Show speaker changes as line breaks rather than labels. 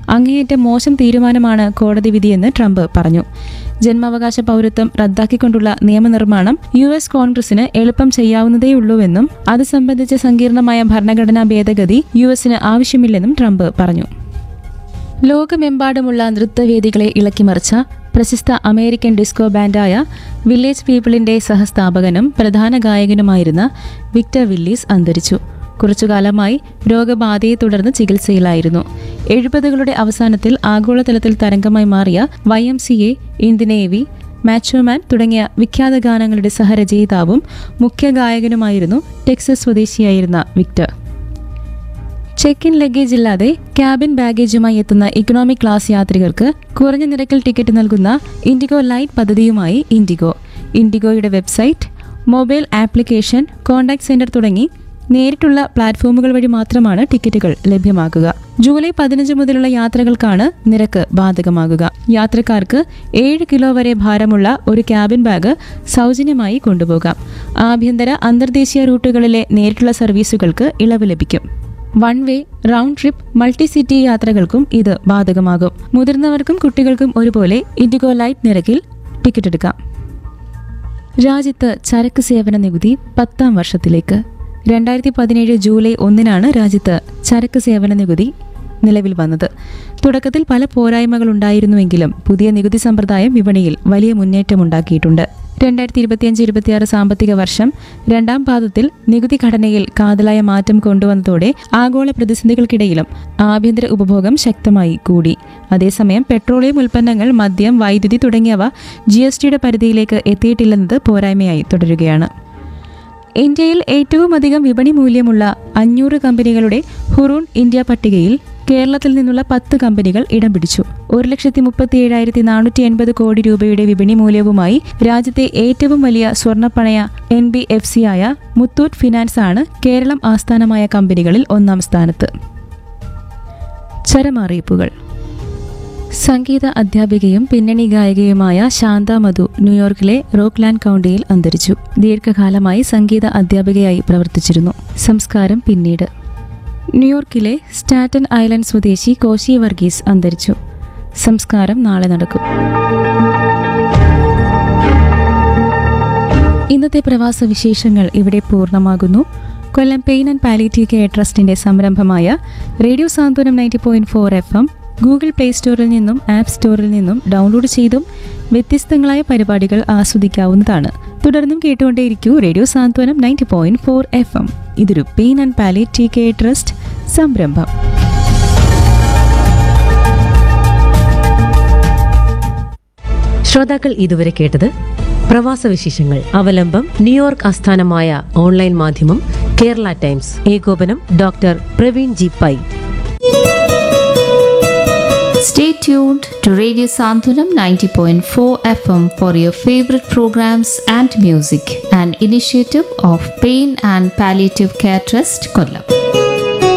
അങ്ങേയറ്റം മോശം തീരുമാനമാണ് കോടതി വിധിയെന്ന് ട്രംപ് പറഞ്ഞു ജന്മാവകാശ പൗരത്വം റദ്ദാക്കിക്കൊണ്ടുള്ള നിയമനിർമ്മാണം യു എസ് കോൺഗ്രസിന് എളുപ്പം ചെയ്യാവുന്നതേയുള്ളൂവെന്നും അത് സംബന്ധിച്ച സങ്കീർണമായ ഭരണഘടനാ ഭേദഗതി യു എസിന് ആവശ്യമില്ലെന്നും ട്രംപ് പറഞ്ഞു ലോകമെമ്പാടുമുള്ള നൃത്തവേദികളെ ഇളക്കിമറിച്ച പ്രശസ്ത അമേരിക്കൻ ഡിസ്കോ ബാൻഡായ വില്ലേജ് പീപ്പിളിന്റെ സഹസ്ഥാപകനും പ്രധാന ഗായകനുമായിരുന്ന വിക്ടർ വില്ലീസ് അന്തരിച്ചു കുറച്ചുകാലമായി രോഗബാധയെ തുടർന്ന് ചികിത്സയിലായിരുന്നു എഴുപതുകളുടെ അവസാനത്തിൽ ആഗോളതലത്തിൽ തരംഗമായി മാറിയ Y M C A Indian navy macho man തുടങ്ങിയ വിഖ്യാത ഗാനങ്ങളുടെ സഹരചയിതാവും മുഖ്യ ഗായകനുമായിരുന്നു ടെക്സസ് സ്വദേശിയായിരുന്ന വിക്ടർ ചെക്ക് ഇൻ ലഗേജ് ഇല്ലാതെ ക്യാബിൻ ബാഗേജുമായി എത്തുന്ന ഇക്കണോമിക് ക്ലാസ് യാത്രികർക്ക് കുറഞ്ഞ നിരക്കിൽ ടിക്കറ്റ് നൽകുന്ന ഇൻഡിഗോ ലൈറ്റ് പദ്ധതിയുമായി ഇൻഡിഗോ ഇൻഡിഗോയുടെ website mobile application contact centre തുടങ്ങി നേരിട്ടുള്ള പ്ലാറ്റ്ഫോമുകൾ വഴി മാത്രമാണ് ടിക്കറ്റുകൾ ലഭ്യമാക്കുക ജൂലൈ പതിനഞ്ച് മുതലുള്ള യാത്രകൾക്കാണ് നിരക്ക് ബാധകമാകുക യാത്രക്കാർക്ക് ഏഴ് കിലോ വരെ ഭാരമുള്ള ഒരു ക്യാബിൻ ബാഗ് സൗജന്യമായി കൊണ്ടുപോകാം ആഭ്യന്തര അന്തർദേശീയ റൂട്ടുകളിലെ നേരിട്ടുള്ള സർവീസുകൾക്ക് ഇളവ് ലഭിക്കും one way round trip multi city യാത്രകൾക്കും ഇത് ബാധകമാകും മുതിർന്നവർക്കും കുട്ടികൾക്കും ഒരുപോലെ ഇൻഡിഗോ ലൈറ്റ് നിരക്കിൽ ടിക്കറ്റ് എടുക്കാം രാജ്യത്ത് ചരക്ക് സേവന നികുതി പത്താം വർഷത്തിലേക്ക് രണ്ടായിരത്തി പതിനേഴ് ജൂലൈ ഒന്നിനാണ് രാജ്യത്ത് ചരക്ക് സേവന നികുതി നിലവിൽ വന്നത് തുടക്കത്തിൽ പല പോരായ്മകൾ ഉണ്ടായിരുന്നുവെങ്കിലും പുതിയ നികുതി സമ്പ്രദായം വിപണിയിൽ വലിയ മുന്നേറ്റമുണ്ടാക്കിയിട്ടുണ്ട് രണ്ടായിരത്തി ഇരുപത്തിയഞ്ച് ഇരുപത്തിയാറ് സാമ്പത്തിക വർഷം രണ്ടാം പാദത്തിൽ നികുതി ഘടനയിൽ കാതലായ മാറ്റം കൊണ്ടുവന്നതോടെ ആഗോള പ്രതിസന്ധികൾക്കിടയിലും ആഭ്യന്തര ഉപഭോഗം ശക്തമായി കൂടി അതേസമയം പെട്രോളിയം ഉൽപ്പന്നങ്ങൾ മദ്യം വൈദ്യുതി തുടങ്ങിയവ ജി എസ് ടിയുടെ പരിധിയിലേക്ക് എത്തിയിട്ടില്ലെന്നത് പോരായ്മയായി തുടരുകയാണ് ഇന്ത്യയിൽ ഏറ്റവും അധികം വിപണി മൂല്യമുള്ള അഞ്ഞൂറ് കമ്പനികളുടെ ഹുറൂൺ ഇന്ത്യ പട്ടികയിൽ കേരളത്തിൽ നിന്നുള്ള പത്ത് കമ്പനികൾ ഇടം പിടിച്ചു ഒരു ലക്ഷത്തി മുപ്പത്തി ഏഴായിരത്തി നാനൂറ്റി എൺപത് കോടി രൂപയുടെ വിപണി മൂല്യവുമായി രാജ്യത്തെ ഏറ്റവും വലിയ സ്വർണ്ണപ്പണയ എൻ ബി എഫ് സി ആയ മുത്തൂറ്റ് ഫിനാൻസ് ആണ് കേരളം ആസ്ഥാനമായ കമ്പനികളിൽ ഒന്നാം സ്ഥാനത്ത് ചരമറിയിപ്പുകൾ സംഗീത അധ്യാപികയും പിന്നണി ഗായികയുമായ ശാന്ത മധു ന്യൂയോർക്കിലെ റോക്ക്ലാൻഡ് കൗണ്ടിയിൽ അന്തരിച്ചു ദീർഘകാലമായി സംഗീത അധ്യാപികയായി പ്രവർത്തിച്ചിരുന്നു സംസ്കാരം പിന്നീട് ന്യൂയോർക്കിലെ സ്റ്റാറ്റൻ ഐലൻഡ് സ്വദേശി കോശി വർഗീസ് അന്തരിച്ചു സംസ്കാരം നാളെ നടക്കും ഇന്നത്തെ പ്രവാസ വിശേഷങ്ങൾ ഇവിടെ പൂർണ്ണമാകുന്നു Kollam pain and palliative care ട്രസ്റ്റിന്റെ സംരംഭമായ radio Santhwanam ninety point four F M Google play സ്റ്റോറിൽ നിന്നും ആപ്പ് സ്റ്റോറിൽ നിന്നും ഡൗൺലോഡ് ചെയ്തും വ്യത്യസ്തങ്ങളായ പരിപാടികൾ ആസ്വദിക്കാവുന്നതാണ് തുടർന്നും കേട്ടുകൊണ്ടേയിരിക്കൂ radio Santhwanam ninety point four F M ഇതൊരു pain and palliative care trust സംരംഭം
ശ്രോതാക്കൾ ഇതുവരെ കേട്ടത് പ്രവാസ വിശേഷങ്ങൾ അവലംബം ന്യൂയോർക്ക് ആസ്ഥാനമായ ഓൺലൈൻ മാധ്യമം കേരള ടൈംസ് ഏകോപനം doctor Praveen G Pai
Stay tuned to Radio Santunam 90.4 FM for your favorite programs and music, an initiative of Pain and Palliative Care Trust, Kollam.